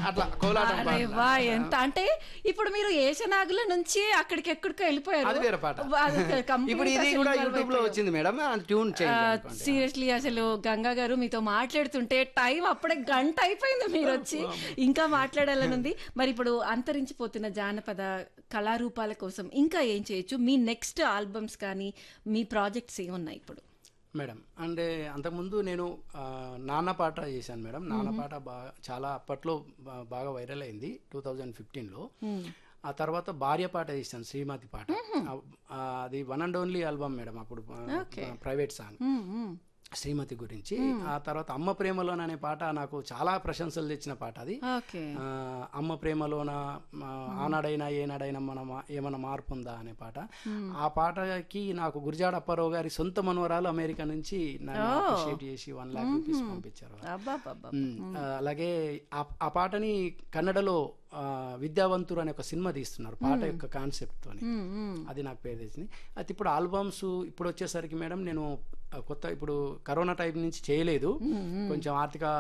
అట్లా కోలాటం అరే పాట. వా ఎంత అంటే ఇప్పుడు మీరు ఏషనాగుల నుంచి అక్కడికి ఎక్కడికో వెళ్ళిపోయారు అది వేరే పాట అది complete ఇప్పుడు ఇది అసలు కూడా involve యూట్యూబ్ లో అయిపోయారు. వచ్చింది మేడం ట్యూన్ చేయండి సీరియస్లీ అసలు గంగా గారు మీతో మాట్లాడుతుంటే టైం అప్పుడే గంట అయిపోయింది మీరు వచ్చి ఇంకా మాట్లాడాలనుంది మరి ఇప్పుడు అంతరించిపోతున్న జానపద కళారూపాల కోసం ఇంకా ఏం చేయొచ్చు మీ నెక్స్ట్ ఆల్బమ్స్ కానీ మీ ప్రాజెక్ట్స్ ఏమున్నాయి ఇప్పుడు మేడం అంటే అంతకుముందు నేను ఆ, నాన్న పాట చేశాను మేడం నాన్న పాట బాగా చాలా అప్పట్లో బా- బాగా వైరల్ అయింది టూ థౌజండ్ ఫిఫ్టీన్లో ఆ తర్వాత భార్య పాట చేశాను శ్రీమతి పాట ఆ- ఆ, అది one and only album madam అప్పుడు private song hmm, hmm. Shrimati గురించి ఆ తర్వాత అమ్మ ప్రేమలోన అనే పాట నాకు చాలా ప్రశంసలు తెచ్చిన పాట అది ఓకే ఆ, అమ్మ ప్రేమలోన ఆ, ఆనాడైనా ఏనాడైనా మన ఏమైనా మార్పు ఉందా అనే పాట ఆ పాటకి నాకు గురిజాడ అప్పారావు గారి సొంత మనవరాలు అమెరికా నుంచి నన్ను అప్రిషియేట్ చేసి వన్ లాక్ రూపీస్ పంపించారు అబ్బా బాబా ఉమ్, ఆ, అలాగే ఆ- ఆ పాటని కన్నడలో ఆ, విద్యావంతుడు అనే ఒక సినిమా తీస్తున్నారు పాట యొక్క కాన్సెప్ట్ తోని అది నాకు పేరు తెచ్చింది అయితే ఇప్పుడు ఆల్బమ్స్ ఇప్పుడు వచ్చేసరికి మేడం నేను ఆ, కొత్త ఇప్పుడు కరోనా టైప్ నుంచి చేయలేదు కొంచెం ఆర్థిక